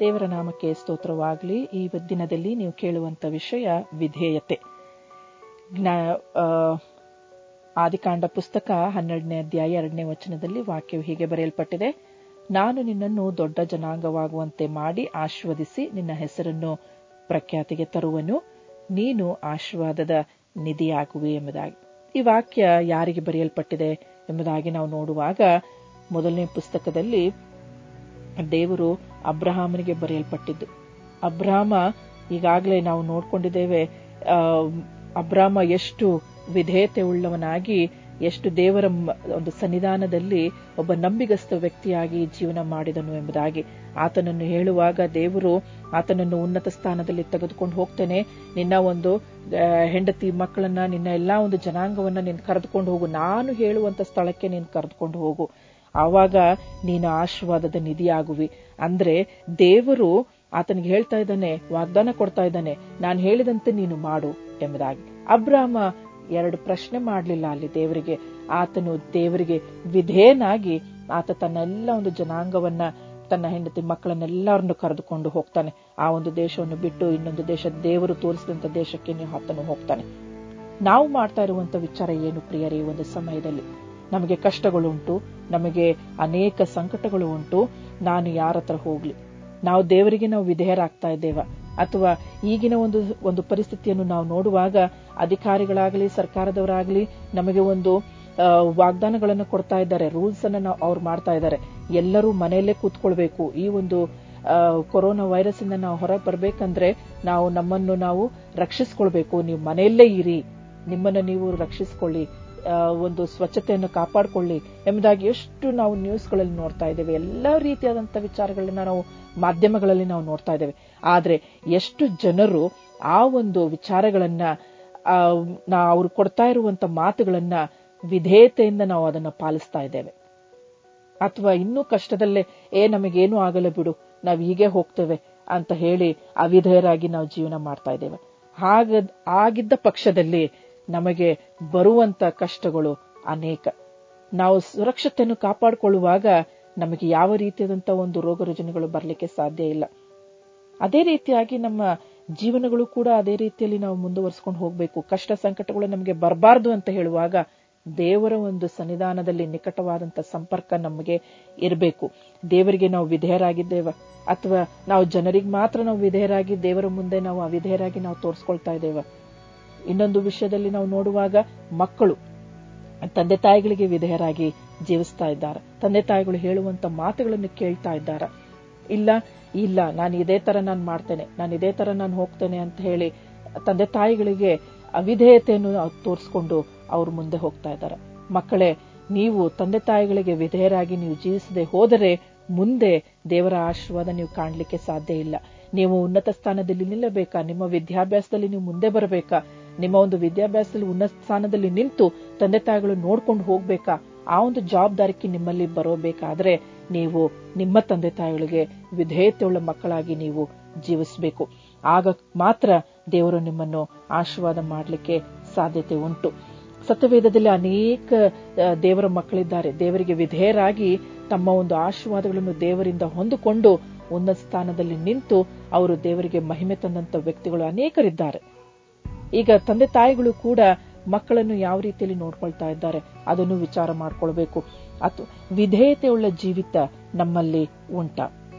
ದೇವರ ನಾಮಕ್ಕೆ ಸ್ತೋತ್ರವಾಗಲಿ ಈ ದಿನದಲ್ಲಿ ನೀವು ಕೇಳುವಂತ ವಿಷಯ ವಿಧೇಯತೆ ಆದಿಕಾಂಡ ಪುಸ್ತಕ ಹನ್ನೆರಡನೇ ಅಧ್ಯಾಯ ಎರಡನೇ ವಚನದಲ್ಲಿ ವಾಕ್ಯವು ಹೀಗೆ ಬರೆಯಲ್ಪಟ್ಟಿದೆ ನಾನು ನಿನ್ನನ್ನು ದೊಡ್ಡ ಜನಾಂಗವಾಗುವಂತೆ ಮಾಡಿ ಆಶೀರ್ವದಿಸಿ ನಿನ್ನ ಹೆಸರನ್ನು ಪ್ರಖ್ಯಾತಿಗೆ ತರುವನು ನೀನು ಆಶೀರ್ವಾದದ ನಿಧಿಯಾಗುವೆ ಎಂಬುದಾಗಿ ಈ ವಾಕ್ಯ ಯಾರಿಗೆ ಬರೆಯಲ್ಪಟ್ಟಿದೆ ಎಂಬುದಾಗಿ ನಾವು ನೋಡುವಾಗ ಮೊದಲನೇ ಪುಸ್ತಕದಲ್ಲಿ ದೇವರು ಅಬ್ರಹಾಮನಿಗೆ ಬರೆಯಲ್ಪಟ್ಟಿದ್ದು ಅಬ್ರಾಮ ಈಗಾಗಲೇ ನಾವು ನೋಡ್ಕೊಂಡಿದ್ದೇವೆ ಅಬ್ರಾಮ ಎಷ್ಟು ವಿಧೇಯತೆ ಉಳ್ಳವನಾಗಿ ಎಷ್ಟು ದೇವರ ಒಂದು ಸನ್ನಿಧಾನದಲ್ಲಿ ಒಬ್ಬ ನಂಬಿಗಸ್ತ ವ್ಯಕ್ತಿಯಾಗಿ ಜೀವನ ಮಾಡಿದನು ಎಂಬುದಾಗಿ ಆತನನ್ನು ಹೇಳುವಾಗ ದೇವರು ಆತನನ್ನು ಉನ್ನತ ಸ್ಥಾನದಲ್ಲಿ ತೆಗೆದುಕೊಂಡು ಹೋಗ್ತೇನೆ ನಿನ್ನ ಒಂದು ಹೆಂಡತಿ ಮಕ್ಕಳನ್ನ ನಿನ್ನ ಎಲ್ಲಾ ಒಂದು ಜನಾಂಗವನ್ನ ನೀನು ಕರೆದುಕೊಂಡು ಹೋಗು ನಾನು ಹೇಳುವಂತ ಸ್ಥಳಕ್ಕೆ ನೀನು ಕರೆದುಕೊಂಡು ಹೋಗು ಆವಾಗ ನೀನು ಆಶೀರ್ವಾದದ ನಿಧಿಯಾಗುವಿ ಅಂದ್ರೆ ದೇವರು ಆತನಿಗೆ ಹೇಳ್ತಾ ಇದ್ದಾನೆ ವಾಗ್ದಾನ ಕೊಡ್ತಾ ಇದ್ದಾನೆ ನಾನು ಹೇಳಿದಂತೆ ನೀನು ಮಾಡು ಎಂಬುದಾಗಿ ಅಬ್ರಾಮ ಎರಡು ಪ್ರಶ್ನೆ ಮಾಡಲಿಲ್ಲ ಅಲ್ಲಿ ದೇವರಿಗೆ ಆತನು ದೇವರಿಗೆ ವಿಧೇಯನಾಗಿ ಆತ ತನ್ನ ಎಲ್ಲ ಒಂದು ಜನಾಂಗವನ್ನ ತನ್ನ ಹೆಂಡತಿ ಮಕ್ಕಳನ್ನೆಲ್ಲರನ್ನು ಕರೆದುಕೊಂಡು ಹೋಗ್ತಾನೆ ಆ ಒಂದು ದೇಶವನ್ನು ಬಿಟ್ಟು ಇನ್ನೊಂದು ದೇಶ ದೇವರು ತೋರಿಸಿದಂತ ದೇಶಕ್ಕೆ ನೀವು ಆತನು ಹೋಗ್ತಾನೆ ನಾವು ಮಾಡ್ತಾ ಇರುವಂತ ವಿಚಾರ ಏನು ಪ್ರಿಯರೇ ಈ ಒಂದು ಸಮಯದಲ್ಲಿ ನಮಗೆ ಕಷ್ಟಗಳುಂಟು ನಮಗೆ ಅನೇಕ ಸಂಕಟಗಳು ಉಂಟು ನಾನು ಯಾರ ಹತ್ರ ಹೋಗ್ಲಿ ನಾವು ದೇವರಿಗೆ ನಾವು ವಿಧೇಯರಾಗ್ತಾ ಇದ್ದೇವ ಅಥವಾ ಈಗಿನ ಒಂದು ಒಂದು ಪರಿಸ್ಥಿತಿಯನ್ನು ನಾವು ನೋಡುವಾಗ ಅಧಿಕಾರಿಗಳಾಗಲಿ ಸರ್ಕಾರದವರಾಗಲಿ ನಮಗೆ ಒಂದು ವಾಗ್ದಾನಗಳನ್ನು ಕೊಡ್ತಾ ಇದ್ದಾರೆ ರೂಲ್ಸ್ ಅನ್ನ ನಾವು ಅವ್ರು ಮಾಡ್ತಾ ಇದ್ದಾರೆ ಎಲ್ಲರೂ ಮನೆಯಲ್ಲೇ ಕೂತ್ಕೊಳ್ಬೇಕು ಈ ಒಂದು ಕೊರೋನಾ ವೈರಸ್ ಇಂದ ನಾವು ಹೊರ ಬರಬೇಕಂದ್ರೆ ನಾವು ನಮ್ಮನ್ನು ನಾವು ರಕ್ಷಿಸ್ಕೊಳ್ಬೇಕು ನೀವು ಮನೆಯಲ್ಲೇ ಇರಿ ನಿಮ್ಮನ್ನು ನೀವು ರಕ್ಷಿಸಿಕೊಳ್ಳಿ ಒಂದು ಸ್ವಚ್ಛತೆಯನ್ನು ಕಾಪಾಡಿಕೊಳ್ಳಿ ಎಂಬುದಾಗಿ ಎಷ್ಟು ನಾವು ನ್ಯೂಸ್ಗಳಲ್ಲಿ ನೋಡ್ತಾ ಇದ್ದೇವೆ ಎಲ್ಲಾ ರೀತಿಯಾದಂತಹ ವಿಚಾರಗಳನ್ನ ನಾವು ಮಾಧ್ಯಮಗಳಲ್ಲಿ ನಾವು ನೋಡ್ತಾ ಇದ್ದೇವೆ ಆದ್ರೆ ಎಷ್ಟು ಜನರು ಆ ಒಂದು ವಿಚಾರಗಳನ್ನ ಅವ್ರು ಕೊಡ್ತಾ ಇರುವಂತ ಮಾತುಗಳನ್ನ ವಿಧೇಯತೆಯಿಂದ ನಾವು ಅದನ್ನ ಪಾಲಿಸ್ತಾ ಇದ್ದೇವೆ ಅಥವಾ ಇನ್ನೂ ಕಷ್ಟದಲ್ಲೇ ಏ ನಮಗೇನು ಆಗಲ್ಲ ಬಿಡು ನಾವು ಹೀಗೆ ಹೋಗ್ತೇವೆ ಅಂತ ಹೇಳಿ ಅವಿಧೇಯರಾಗಿ ನಾವು ಜೀವನ ಮಾಡ್ತಾ ಇದ್ದೇವೆ ಹಾಗ ಆಗಿದ್ದ ಪಕ್ಷದಲ್ಲಿ ನಮಗೆ ಬರುವಂತ ಕಷ್ಟಗಳು ಅನೇಕ ನಾವು ಸುರಕ್ಷತೆಯನ್ನು ಕಾಪಾಡಿಕೊಳ್ಳುವಾಗ ನಮಗೆ ಯಾವ ರೀತಿಯಾದಂತ ಒಂದು ರೋಗ ರುಜಿನಗಳು ಬರಲಿಕ್ಕೆ ಸಾಧ್ಯ ಇಲ್ಲ ಅದೇ ರೀತಿಯಾಗಿ ನಮ್ಮ ಜೀವನಗಳು ಕೂಡ ಅದೇ ರೀತಿಯಲ್ಲಿ ನಾವು ಮುಂದುವರಿಸಿಕೊಂಡು ಹೋಗಬೇಕು ಕಷ್ಟ ಸಂಕಟಗಳು ನಮಗೆ ಬರಬಾರದು ಅಂತ ಹೇಳುವಾಗ ದೇವರ ಒಂದು ಸನ್ನಿಧಾನದಲ್ಲಿ ನಿಕಟವಾದಂತ ಸಂಪರ್ಕ ನಮಗೆ ಇರಬೇಕು ದೇವರಿಗೆ ನಾವು ವಿಧೇಯರಾಗಿದ್ದೇವ ಅಥವಾ ನಾವು ಜನರಿಗೆ ಮಾತ್ರ ನಾವು ವಿಧೇಯರಾಗಿ ದೇವರ ಮುಂದೆ ನಾವು ಅವಿಧೇಯರಾಗಿ ನಾವು ತೋರಿಸ್ಕೊಳ್ತಾ ಇದ್ದೇವೆ ಇನ್ನೊಂದು ವಿಷಯದಲ್ಲಿ ನಾವು ನೋಡುವಾಗ ಮಕ್ಕಳು ತಂದೆ ತಾಯಿಗಳಿಗೆ ವಿಧೇಯರಾಗಿ ಜೀವಿಸ್ತಾ ಇದ್ದಾರೆ ತಂದೆ ತಾಯಿಗಳು ಹೇಳುವಂತ ಮಾತುಗಳನ್ನು ಕೇಳ್ತಾ ಇದ್ದಾರೆ ಇಲ್ಲ ಇಲ್ಲ ನಾನು ಇದೇ ತರ ನಾನು ಮಾಡ್ತೇನೆ ನಾನು ಇದೇ ತರ ನಾನು ಹೋಗ್ತೇನೆ ಅಂತ ಹೇಳಿ ತಂದೆ ತಾಯಿಗಳಿಗೆ ಅವಿಧೇಯತೆಯನ್ನು ತೋರಿಸ್ಕೊಂಡು ಅವರು ಮುಂದೆ ಹೋಗ್ತಾ ಇದ್ದಾರೆ ಮಕ್ಕಳೇ ನೀವು ತಂದೆ ತಾಯಿಗಳಿಗೆ ವಿಧೇಯರಾಗಿ ನೀವು ಜೀವಿಸದೆ ಹೋದರೆ ಮುಂದೆ ದೇವರ ಆಶೀರ್ವಾದ ನೀವು ಕಾಣಲಿಕ್ಕೆ ಸಾಧ್ಯ ಇಲ್ಲ ನೀವು ಉನ್ನತ ಸ್ಥಾನದಲ್ಲಿ ನಿಲ್ಲಬೇಕಾ ನಿಮ್ಮ ವಿದ್ಯಾಭ್ಯಾಸದಲ್ಲಿ ನೀವು ಮುಂದೆ ಬರಬೇಕಾ ನಿಮ್ಮ ಒಂದು ವಿದ್ಯಾಭ್ಯಾಸದಲ್ಲಿ ಉನ್ನತ ಸ್ಥಾನದಲ್ಲಿ ನಿಂತು ತಂದೆ ತಾಯಿಗಳು ನೋಡ್ಕೊಂಡು ಹೋಗ್ಬೇಕಾ ಆ ಒಂದು ಜವಾಬ್ದಾರಿಕೆ ನಿಮ್ಮಲ್ಲಿ ಬರೋಬೇಕಾದ್ರೆ ನೀವು ನಿಮ್ಮ ತಂದೆ ತಾಯಿಗಳಿಗೆ ವಿಧೇಯತೆಯುಳ್ಳ ಮಕ್ಕಳಾಗಿ ನೀವು ಜೀವಿಸಬೇಕು ಆಗ ಮಾತ್ರ ದೇವರು ನಿಮ್ಮನ್ನು ಆಶೀರ್ವಾದ ಮಾಡಲಿಕ್ಕೆ ಸಾಧ್ಯತೆ ಉಂಟು ಸತ್ಯವೇದದಲ್ಲಿ ಅನೇಕ ದೇವರ ಮಕ್ಕಳಿದ್ದಾರೆ ದೇವರಿಗೆ ವಿಧೇಯರಾಗಿ ತಮ್ಮ ಒಂದು ಆಶೀರ್ವಾದಗಳನ್ನು ದೇವರಿಂದ ಹೊಂದಿಕೊಂಡು ಉನ್ನತ ಸ್ಥಾನದಲ್ಲಿ ನಿಂತು ಅವರು ದೇವರಿಗೆ ಮಹಿಮೆ ತಂದಂತ ವ್ಯಕ್ತಿಗಳು ಅನೇಕರಿದ್ದಾರೆ ಈಗ ತಂದೆ ತಾಯಿಗಳು ಕೂಡ ಮಕ್ಕಳನ್ನು ಯಾವ ರೀತಿಯಲ್ಲಿ ನೋಡ್ಕೊಳ್ತಾ ಇದ್ದಾರೆ ಅದನ್ನು ವಿಚಾರ ಮಾಡ್ಕೊಳ್ಬೇಕು ಅಥವಾ ವಿಧೇಯತೆಯುಳ್ಳ ಜೀವಿತ ನಮ್ಮಲ್ಲಿ ಉಂಟ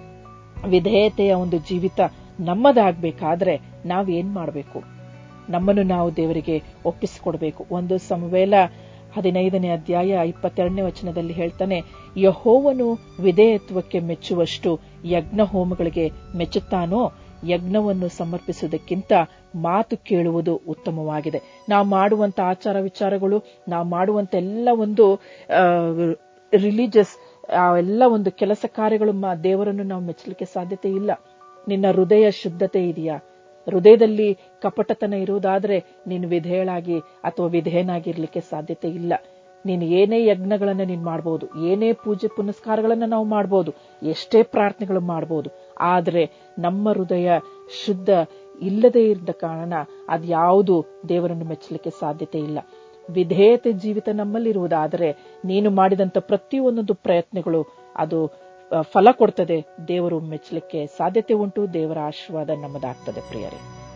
ವಿಧೇಯತೆಯ ಒಂದು ಜೀವಿತ ನಮ್ಮದಾಗಬೇಕಾದ್ರೆ ನಾವೇನ್ ಮಾಡಬೇಕು ನಮ್ಮನ್ನು ನಾವು ದೇವರಿಗೆ ಒಪ್ಪಿಸಿಕೊಡ್ಬೇಕು ಒಂದು ಸಮವೇಲ ಹದಿನೈದನೇ ಅಧ್ಯಾಯ ಇಪ್ಪತ್ತೆರಡನೇ ವಚನದಲ್ಲಿ ಹೇಳ್ತಾನೆ ಯಹೋವನು ವಿಧೇಯತ್ವಕ್ಕೆ ಮೆಚ್ಚುವಷ್ಟು ಯಜ್ಞ ಹೋಮಗಳಿಗೆ ಮೆಚ್ಚುತ್ತಾನೋ ಯಜ್ಞವನ್ನು ಸಮರ್ಪಿಸುವುದಕ್ಕಿಂತ ಮಾತು ಕೇಳುವುದು ಉತ್ತಮವಾಗಿದೆ ನಾವು ಮಾಡುವಂತ ಆಚಾರ ವಿಚಾರಗಳು ನಾವು ಮಾಡುವಂತ ಎಲ್ಲ ಒಂದು ರಿಲಿಜಿಯಸ್ ಎಲ್ಲ ಒಂದು ಕೆಲಸ ಕಾರ್ಯಗಳು ದೇವರನ್ನು ನಾವು ಮೆಚ್ಚಲಿಕ್ಕೆ ಸಾಧ್ಯತೆ ಇಲ್ಲ ನಿನ್ನ ಹೃದಯ ಶುದ್ಧತೆ ಇದೆಯಾ ಹೃದಯದಲ್ಲಿ ಕಪಟತನ ಇರುವುದಾದ್ರೆ ನೀನು ವಿಧೇಯಳಾಗಿ ಅಥವಾ ವಿಧೇಯನಾಗಿರ್ಲಿಕ್ಕೆ ಸಾಧ್ಯತೆ ಇಲ್ಲ ನೀನು ಏನೇ ಯಜ್ಞಗಳನ್ನ ನೀನು ಮಾಡಬಹುದು ಏನೇ ಪೂಜೆ ಪುನಸ್ಕಾರಗಳನ್ನ ನಾವು ಮಾಡಬಹುದು ಎಷ್ಟೇ ಪ್ರಾರ್ಥನೆಗಳು ಮಾಡಬಹುದು ಆದರೆ ನಮ್ಮ ಹೃದಯ ಶುದ್ಧ ಇಲ್ಲದೆ ಇದ್ದ ಕಾರಣ ಅದ್ಯಾವುದು ದೇವರನ್ನು ಮೆಚ್ಚಲಿಕ್ಕೆ ಸಾಧ್ಯತೆ ಇಲ್ಲ ವಿಧೇಯತೆ ಜೀವಿತ ನಮ್ಮಲ್ಲಿರುವುದಾದರೆ ನೀನು ಮಾಡಿದಂತ ಪ್ರತಿಯೊಂದೊಂದು ಪ್ರಯತ್ನಗಳು ಅದು ಫಲ ಕೊಡ್ತದೆ ದೇವರು ಮೆಚ್ಚಲಿಕ್ಕೆ ಸಾಧ್ಯತೆ ಉಂಟು ದೇವರ ಆಶೀರ್ವಾದ ನಮ್ಮದಾಗ್ತದೆ ಪ್ರಿಯರೇ